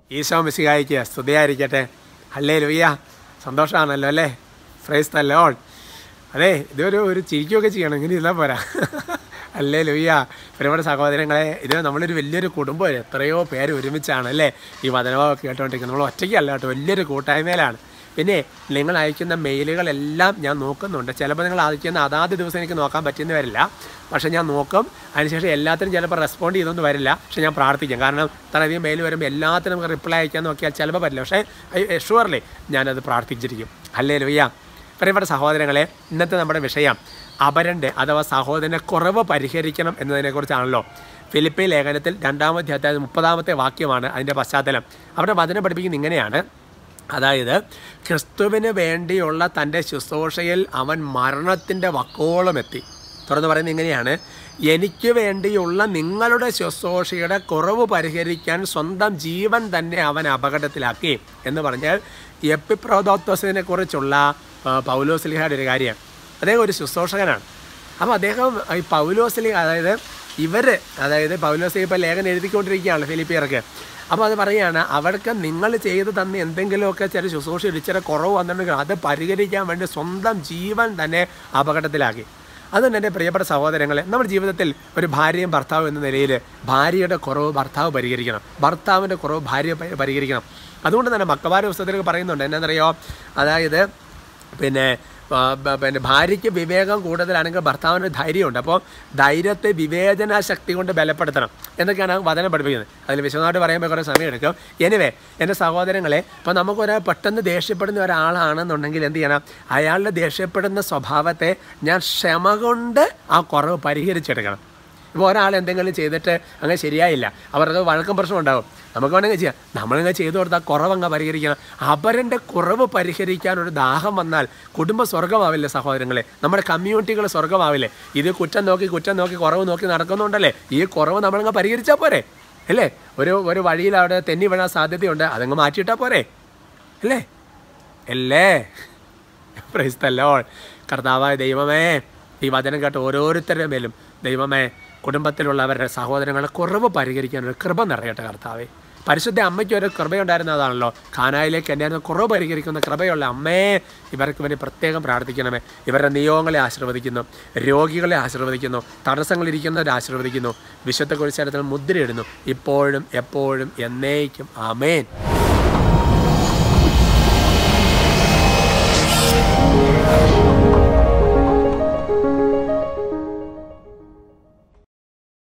ഈശോ മിശിഹായിക്ക് സ്തുതിയായിരിക്കട്ടെ അല്ലേ ലുയ്യ സന്തോഷമാണല്ലോ അല്ലേ ഫ്രൈസ് ദ ലോഡ് അതെ ഇതൊരു ഒരു ചിരിക്കുകയൊക്കെ ചെയ്യണം ഇങ്ങനെ ഇരുന്നാൽ പോരാ അല്ലേ ലുയ്യ ഒരുപാട് സഹോദരങ്ങളെ ഇത് നമ്മളൊരു വലിയൊരു കുടുംബം എത്രയോ പേര് ഒരുമിച്ചാണ് അല്ലേ ഈ വചനഭാവമൊക്കെ കേട്ടോണ്ടിരിക്കുന്നത് നമ്മൾ ഒറ്റയ്ക്കല്ല കേട്ടോ വലിയൊരു കൂട്ടായ്മയിലാണ് പിന്നെ നിങ്ങൾ അയക്കുന്ന മെയിലുകളെല്ലാം ഞാൻ നോക്കുന്നുണ്ട് ചിലപ്പോൾ നിങ്ങൾ അയക്കുന്ന അതാത് ദിവസം എനിക്ക് നോക്കാൻ പറ്റുന്ന വരില്ല പക്ഷേ ഞാൻ നോക്കും അതിനുശേഷം എല്ലാത്തിനും ചിലപ്പോൾ റെസ്പോണ്ട് ചെയ്തൊന്നും വരില്ല പക്ഷേ ഞാൻ പ്രാർത്ഥിക്കും കാരണം ഇത്രയധികം മെയിൽ വരുമ്പോൾ എല്ലാത്തിനും നമുക്ക് റിപ്ലൈ അയക്കാൻ നോക്കിയാൽ ചിലപ്പോൾ പറ്റില്ല പക്ഷേ ഷുവർലി ഞാനത് പ്രാർത്ഥിച്ചിരിക്കും അല്ലേ ലുയ്യ പ്രിയപ്പെട്ട സഹോദരങ്ങളെ ഇന്നത്തെ നമ്മുടെ വിഷയം അപരൻ്റെ അഥവാ സഹോദരനെ കുറവ് പരിഹരിക്കണം എന്നതിനെക്കുറിച്ചാണല്ലോ ഫിലിപ്പി ലേഖനത്തിൽ രണ്ടാമത്തെ അധ്യായം മുപ്പതാമത്തെ വാക്യമാണ് അതിൻ്റെ പശ്ചാത്തലം അവിടെ വചനം പഠിപ്പിക്കുന്നത് ഇങ്ങനെയാണ് അതായത് ക്രിസ്തുവിന് വേണ്ടിയുള്ള തൻ്റെ ശുശ്രൂഷയിൽ അവൻ മരണത്തിൻ്റെ വക്കോളം എത്തി തുറന്ന് പറയുന്നത് ഇങ്ങനെയാണ് എനിക്ക് വേണ്ടിയുള്ള നിങ്ങളുടെ ശുശ്രൂഷയുടെ കുറവ് പരിഹരിക്കാൻ സ്വന്തം ജീവൻ തന്നെ അവൻ അപകടത്തിലാക്കി എന്ന് പറഞ്ഞാൽ എപ്പിപ്രോദോത്തോസിനെ കുറിച്ചുള്ള പൗലോസ്ലിഹയുടെ ഒരു കാര്യമാണ് അദ്ദേഹം ഒരു ശുശ്രൂഷകനാണ് അപ്പോൾ അദ്ദേഹം ഈ പൗലോസ്ലി അതായത് ഇവർ അതായത് പൗലോസ്ലി ഇപ്പോൾ ലേഖനം എഴുതിക്കൊണ്ടിരിക്കുകയാണ് ഫിലിപ്പിയർക്ക് അപ്പോൾ അത് പറയുകയാണ് അവർക്ക് നിങ്ങൾ ചെയ്ത് തന്ന എന്തെങ്കിലുമൊക്കെ ചില ശുശ്രൂഷ ഇച്ചിരി കുറവ് വന്നിട്ടുണ്ടെങ്കിൽ അത് പരിഹരിക്കാൻ വേണ്ടി സ്വന്തം ജീവൻ തന്നെ അപകടത്തിലാക്കി അതുകൊണ്ട് എൻ്റെ പ്രിയപ്പെട്ട സഹോദരങ്ങളെ നമ്മുടെ ജീവിതത്തിൽ ഒരു ഭാര്യയും ഭർത്താവും എന്ന നിലയിൽ ഭാര്യയുടെ കുറവ് ഭർത്താവ് പരിഹരിക്കണം ഭർത്താവിൻ്റെ കുറവ് ഭാര്യ പ- പരിഹരിക്കണം അതുകൊണ്ട് തന്നെ മക്കവാര പുസ്തകത്തിലൊക്കെ പറയുന്നുണ്ട് എന്നാണെന്നറിയോ അതായത് പിന്നെ ആ, ബ- പിന്നെ ഭാര്യയ്ക്ക് വിവേകം കൂടുതലാണെങ്കിൽ ഭർത്താവിന് ധൈര്യമുണ്ട് അപ്പോൾ ധൈര്യത്തെ വിവേചന ശക്തി കൊണ്ട് ബലപ്പെടുത്തണം എന്നൊക്കെയാണ് വചനം പഠിപ്പിക്കുന്നത് അതിൽ വിശദമായിട്ട് പറയുമ്പോൾ കുറേ സമയം എടുക്കും എനിവേ എൻ്റെ സഹോദരങ്ങളെ ഇപ്പോൾ നമുക്കൊരു പെട്ടെന്ന് ദേഷ്യപ്പെടുന്ന ഒരാളാണെന്നുണ്ടെങ്കിൽ എന്ത് ചെയ്യണം അയാളുടെ ദേഷ്യപ്പെടുന്ന സ്വഭാവത്തെ ഞാൻ ക്ഷമ കൊണ്ട് ആ കുറവ് പരിഹരിച്ചെടുക്കണം ഇപ്പോൾ ഒരാൾ എന്തെങ്കിലും ചെയ്തിട്ട് അങ്ങനെ ശരിയായില്ല അവർക്ക് വഴക്കം പ്രശ്നം ഉണ്ടാവും നമുക്ക് വേണമെങ്കിൽ ചെയ്യാം നമ്മളിങ്ങനെ ചെയ്തു കൊടുത്താൽ കുറവങ്ങ് പരിഹരിക്കണം അപരൻ്റെ കുറവ് പരിഹരിക്കാൻ ഒരു ദാഹം വന്നാൽ കുടുംബ സ്വർഗമാവില്ലേ സഹോദരങ്ങളെ നമ്മുടെ കമ്മ്യൂണിറ്റികൾ സ്വർഗമാവില്ലേ ഇത് കുറ്റം നോക്കി കുറ്റം നോക്കി കുറവ് നോക്കി നടക്കുന്നുണ്ടല്ലേ ഈ കുറവ് നമ്മളങ്ങ് പരിഹരിച്ചാൽ പോരെ അല്ലേ ഒരു ഒരു വഴിയിൽ അവിടെ തെന്നി വീഴാൻ സാധ്യതയുണ്ട് അതങ്ങ് മാറ്റിയിട്ടാൽ പോരെ അല്ലേ അല്ലേ പ്രൈസ്തല്ലോ കർത്താവായ ദൈവമേ ഈ വചനം കേട്ട ഓരോരുത്തരുടെ മേലും ദൈവമേ കുടുംബത്തിലുള്ളവരുടെ സഹോദരങ്ങളെ കുറവ് പരിഹരിക്കാൻ ഒരു കൃപ നിറയട്ടെ കർത്താവേ പരിശുദ്ധ അമ്മയ്ക്ക് ഒരു കൃപയുണ്ടായിരുന്നതാണല്ലോ ഖാനായിലേക്ക് എന്നായിരുന്നു കുറവ് പരിഹരിക്കുന്ന കൃപയുള്ള അമ്മേ ഇവർക്ക് വേണ്ടി പ്രത്യേകം പ്രാർത്ഥിക്കണമേ ഇവരുടെ നിയോഗങ്ങളെ ആശീർവദിക്കുന്നു രോഗികളെ ആശീർവദിക്കുന്നു തടസ്സങ്ങളിരിക്കുന്നവരെ ആശീർവദിക്കുന്നു വിശുദ്ധ കുരിശനത്തിൽ മുദ്രയിടുന്നു ഇപ്പോഴും എപ്പോഴും എന്നേക്കും ആമേൻ